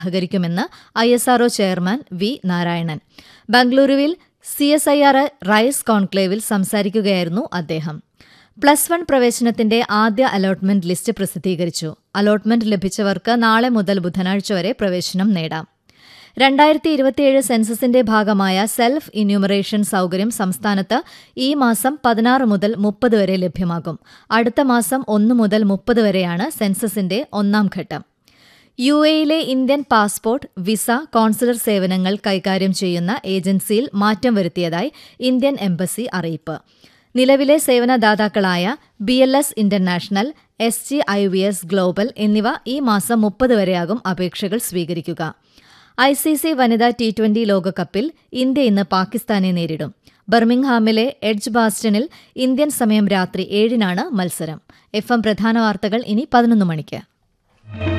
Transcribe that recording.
സഹകരിക്കുമെന്ന് I S RO chairman V Narayanan ബംഗളൂരുവിൽ C S I R rise കോൺക്ലേവിൽ സംസാരിക്കുകയായിരുന്നു അദ്ദേഹം പ്ലസ് വൺ പ്രവേശനത്തിന്റെ ആദ്യ അലോട്ട്മെന്റ് ലിസ്റ്റ് പ്രസിദ്ധീകരിച്ചു അലോട്ട്മെന്റ് ലഭിച്ചവർക്ക് നാളെ മുതൽ ബുധനാഴ്ച വരെ പ്രവേശനം നേടാം രണ്ടായിരത്തി ഇരുപത്തിയേഴ് സെൻസസിന്റെ ഭാഗമായ സെൽഫ് ഇന്യൂമറേഷൻ സൌകര്യം സംസ്ഥാനത്ത് ഈ മാസം പതിനാറ് മുതൽ മുപ്പത് വരെ ലഭ്യമാകും അടുത്ത മാസം ഒന്ന് മുതൽ മുപ്പത് വരെയാണ് സെൻസസിന്റെ ഒന്നാം ഘട്ടം യു എയിലെ ഇന്ത്യൻ പാസ്പോർട്ട് വിസ കോൺസുലർ സേവനങ്ങൾ കൈകാര്യം ചെയ്യുന്ന ഏജൻസിയിൽ മാറ്റം വരുത്തിയതായി ഇന്ത്യൻ എംബസി അറിയിപ്പ് നിലവിലെ സേവനദാതാക്കളായ B L S international S G I V S global എന്നിവ ഈ മാസം മുപ്പത് വരെയാകും അപേക്ഷകൾ സ്വീകരിക്കുക ഐ സി സി വനിതാ ടി ട്വന്റി ലോകകപ്പിൽ ഇന്ത്യ ഇന്ന് പാകിസ്ഥാനെ നേരിടും ബർമിംഗ്ഹാമിലെ എഡ്ജ് ബാസ്റ്റണിൽ ഇന്ത്യൻ സമയം രാത്രി ഏഴിനാണ് മത്സരം എഫ് എം പ്രധാന വാർത്തകൾ ഇനി പതിനൊന്ന് മണിക്ക്